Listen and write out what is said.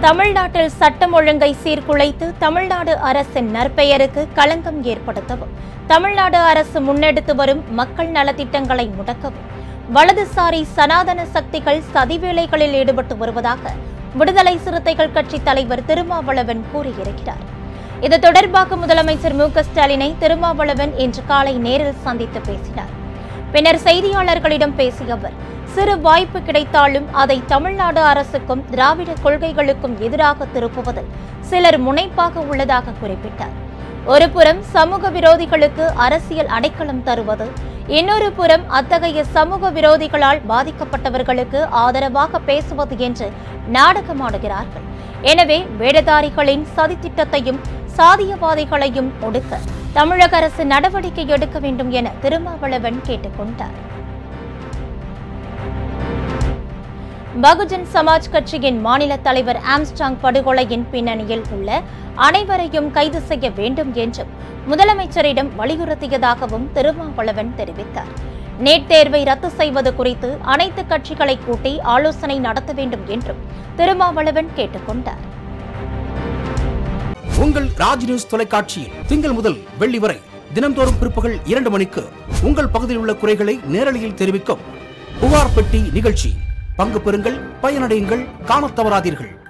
தமிழ்நாட்டில் சட்டம் ஒழுங்கை சீர்குலைத்து தமிழ்நாடு அரசின் நற்பெயருக்கு களங்கம் ஏற்படுத்தவும் தமிழ்நாடு அரசு முன்னெடுத்து வரும் மக்கள் நலத்திட்டங்களை முடக்கவும் வலதுசாரி சனாதன சக்திகள் சதிவேலைகளில் ஈடுபட்டு வருவதாக விடுதலை சிறுத்தைகள் கட்சி தலைவர் திருமாவளவன் கூறியிருக்கிறார் இது தொடர்பாக முதலமைச்சர் மு க ஸ்டாலினை திருமாவளவன் இன்று காலை நேரில் சந்தித்து பேசினார் பின்னர் செய்தியாளர்களிடம் பேசிய அவர் சிறு வாய்ப்பு கிடைத்தாலும் அதை தமிழ்நாடு அரசுக்கும் திராவிட கொள்கைகளுக்கும் எதிராக திருப்புவதில் சிலர் முனைப்பாக உள்ளதாக குறிப்பிட்டார் ஒருபுறம் சமூக விரோதிகளுக்கு அரசியல் அடைக்கலம் தருவது இன்னொரு புறம் அத்தகைய சமூக விரோதிகளால் பாதிக்கப்பட்டவர்களுக்கு ஆதரவாக பேசுவது என்று நாடகமாடுகிறார்கள் எனவே வேடதாரிகளின் சதித்திட்டத்தையும் சாதியவாதிகளையும் ஒடுக்க தமிழக அரசு நடவடிக்கை எடுக்க வேண்டும் என திருமாவளவன் கேட்டுக்கொண்டார் பகுஜன் சமாஜ் கட்சியின் மாநில தலைவர் ஆம்ஸ்டாங் படுகொலையின் பின்னணியில் உள்ள அனைவரையும் கைது செய்ய வேண்டும் என்றும் முதலமைச்சரிடம் வலியுறுத்தியதாகவும் திருமாவளவன் தெரிவித்தார் நீட் தேர்வை ரத்து செய்வது குறித்து அனைத்து கட்சிகளை கூட்டி ஆலோசனை நடத்த வேண்டும் என்றும் திருமாவளவன் கேட்டுக்கொண்டார் உங்கள் ராஜ் நியூஸ் தொலைக்காட்சியில் திங்கள் முதல் வெள்ளி வரை தினம்தோறும் பிற்பகல் இரண்டு மணிக்கு உங்கள் பகுதியில் உள்ள குறைகளை நேரலையில் தெரிவிக்கும் புகார் பெட்டி நிகழ்ச்சி பங்கு பெறுங்கள் பயனடையுங்கள் காணத் தவறாதீர்கள்